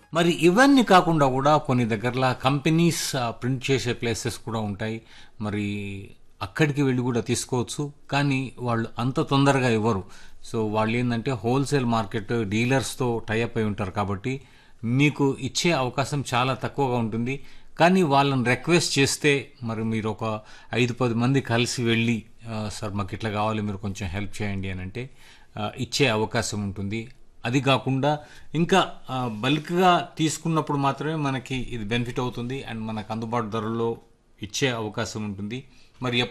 మరి ఇవన్నీ కాకుండా కూడా కొన్ని దగ్గరలో కంపెనీస్ ప్రింట్ చేసే ప్లేసెస్ కూడా ఉంటాయి మరి అక్కడికి వెళ్ళి కూడా తీసుకోవచ్చు కానీ వాళ్ళు అంత తొందరగా ఇవ్వరు సో వాళ్ళు ఏంటంటే హోల్సేల్ మార్కెట్ డీలర్స్తో టైఅప్ అయి ఉంటారు కాబట్టి మీకు ఇచ్చే అవకాశం చాలా తక్కువగా ఉంటుంది కానీ వాళ్ళని రిక్వెస్ట్ చేస్తే మరి మీరు ఒక ఐదు పది మంది కలిసి వెళ్ళి "ఆ, సార్ మాకు ఇట్లా కావాలి మీరు కొంచెం హెల్ప్ చేయండి అని అంటే ఆ, ఇచ్చే అవకాశం ఉంటుంది అది కాకుండా ఇంకా ఆ, బల్క్గా తీసుకున్నప్పుడు మాత్రమే మనకి ఇది బెనిఫిట్ అవుతుంది అండ్ మనకు అందుబాటు ధరల్లో ఇచ్చే అవకాశం ఉంటుంది మరి